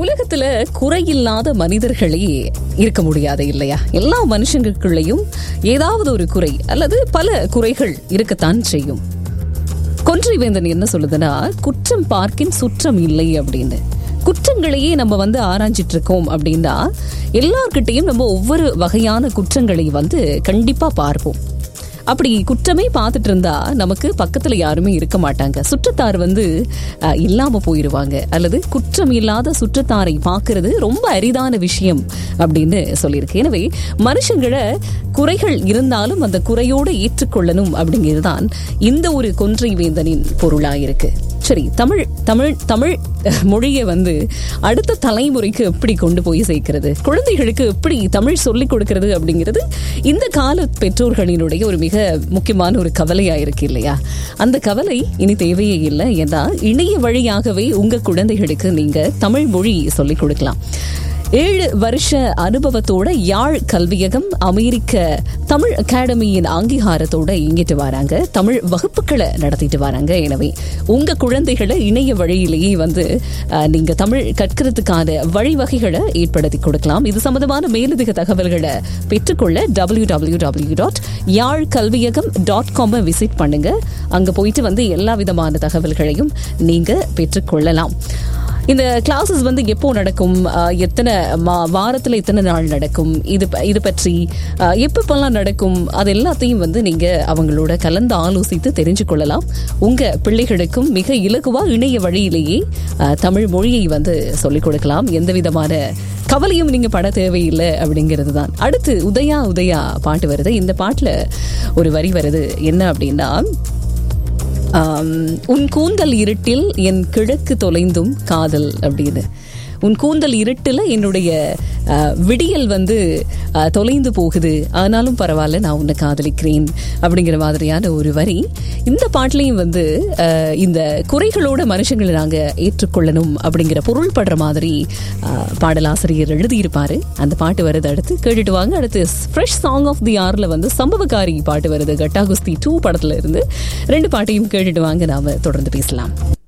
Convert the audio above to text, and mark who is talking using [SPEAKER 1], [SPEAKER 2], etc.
[SPEAKER 1] உலகத்துல குறையில்லாத மனிதர்களே இருக்க முடியாது இல்லையா எல்லா மனுஷங்களுக்குள்ளேயும் ஏதாவது ஒரு குறை அல்லது பல குறைகள் இருக்கத்தான் செய்யும் கொன்றை வேந்தன் என்ன சொல்லுதுன்னா குற்றம் பார்க்கின் சுற்றம் இல்லை அப்படின்னு குற்றங்களையே நம்ம வந்து ஆராய்ஞ்சிட்டு இருக்கோம் அப்படின்னா எல்லார்கிட்டையும் நம்ம ஒவ்வொரு வகையான குற்றங்களை வந்து கண்டிப்பா பார்ப்போம் அப்படி குற்றமே பார்த்துட்டு இருந்தா நமக்கு பக்கத்துல யாருமே இருக்க மாட்டாங்க சுற்றத்தார் வந்து அஹ், இல்லாம போயிருவாங்க அல்லது குற்றம் இல்லாத சுற்றத்தாரை பார்க்கிறது ரொம்ப அரிதான விஷயம் அப்படின்னு சொல்லியிருக்கு எனவே மனுஷங்களை குறைகள் இருந்தாலும் அந்த குறையோடு ஏற்றுக்கொள்ளணும் அப்படிங்கிறது தான் இந்த ஒரு கொன்றை வேந்தனின் பொருளா இருக்கு சரி தமிழ் தமிழ் தமிழ் மொழியை வந்து அடுத்த தலைமுறைக்கு எப்படி கொண்டு போய் சேர்க்கிறது குழந்தைகளுக்கு எப்படி தமிழ் சொல்லிக் கொடுக்கிறது அப்படிங்கிறது இந்த கால பெற்றோர்களினுடைய ஒரு மிக முக்கியமான ஒரு கவலையா இருக்கு இல்லையா அந்த கவலை இனி தேவையே இல்லை ஏன்னா இணைய வழியாகவே உங்க குழந்தைகளுக்கு நீங்க தமிழ் மொழி சொல்லிக் கொடுக்கலாம் ஏழு வருஷ அனுபவத்தோட யாழ் கல்வியகம் அமெரிக்க தமிழ் அகாடமியின் அங்கீகாரத்தோட இயங்கிட்டு வராங்க தமிழ் வகுப்புகளை நடத்திட்டு வராங்க எனவே உங்க குழந்தைகளை இணைய வழியிலேயே வந்து அஹ், நீங்க தமிழ் கற்கிறதுக்கான வழிவகைகளை ஏற்படுத்தி கொடுக்கலாம் இது சம்பந்தமான மேலதிக தகவல்களை பெற்றுக்கொள்ள W W W dot Yarl Kalviyagam dot com visit பண்ணுங்க அங்க போயிட்டு வந்து எல்லா விதமான தகவல்களையும் நீங்க பெற்றுக்கொள்ளலாம் இந்த கிளாஸஸ் வந்து எப்போ நடக்கும் அஹ், எத்தனை மா- வாரத்துல எத்தனை நாள் நடக்கும் இது ப- இது பற்றி அஹ், எப்பப்பெல்லாம் நடக்கும் அது எல்லாத்தையும் வந்து நீங்க அவங்களோட கலந்து ஆலோசித்து தெரிஞ்சு கொள்ளலாம் உங்க பிள்ளைகளுக்கும் மிக இலகுவா இணைய வழியிலேயே அஹ், தமிழ் மொழியை வந்து சொல்லிக் கொடுக்கலாம் எந்த விதமான கவலையும் நீங்க பட தேவையில்லை அப்படிங்கிறது தான் அடுத்து உதயா உதயா பாட்டு வருது இந்த பாட்டுல ஒரு வரி வருது என்ன அப்படின்னா ஆம், உன் கூந்தல் இருட்டில் என் கிழக்கு தொலைந்தும் காதல் அப்படின்னு உன் கூந்தல் இருட்டில் என்னுடைய ஆ, விடியல் வந்து ஆ, தொலைந்து போகுது ஆனாலும் பரவாயில்ல நான் உன்னை காதலிக்கிறேன் அப்படிங்கிற மாதிரியான ஒரு வரி இந்த பாட்டிலையும் வந்து ஆ, இந்த குறைகளோட மனுஷங்களை நாங்கள் ஏற்றுக்கொள்ளணும் அப்படிங்கிற பொருள் படுற மாதிரி ஆ, பாடலாசிரியர் எழுதியிருப்பாரு அந்த பாட்டு வருது அடுத்து கேட்டுட்டு வாங்க அடுத்து ஃப்ரெஷ் சாங் ஆஃப் தி ஆர்ல வந்து சம்பவகாரி பாட்டு வருது கட்டா குஸ்தி டூ படத்துல இருந்து ரெண்டு பாட்டையும் கேட்டுட்டு வாங்க நாம தொடர்ந்து பேசலாம்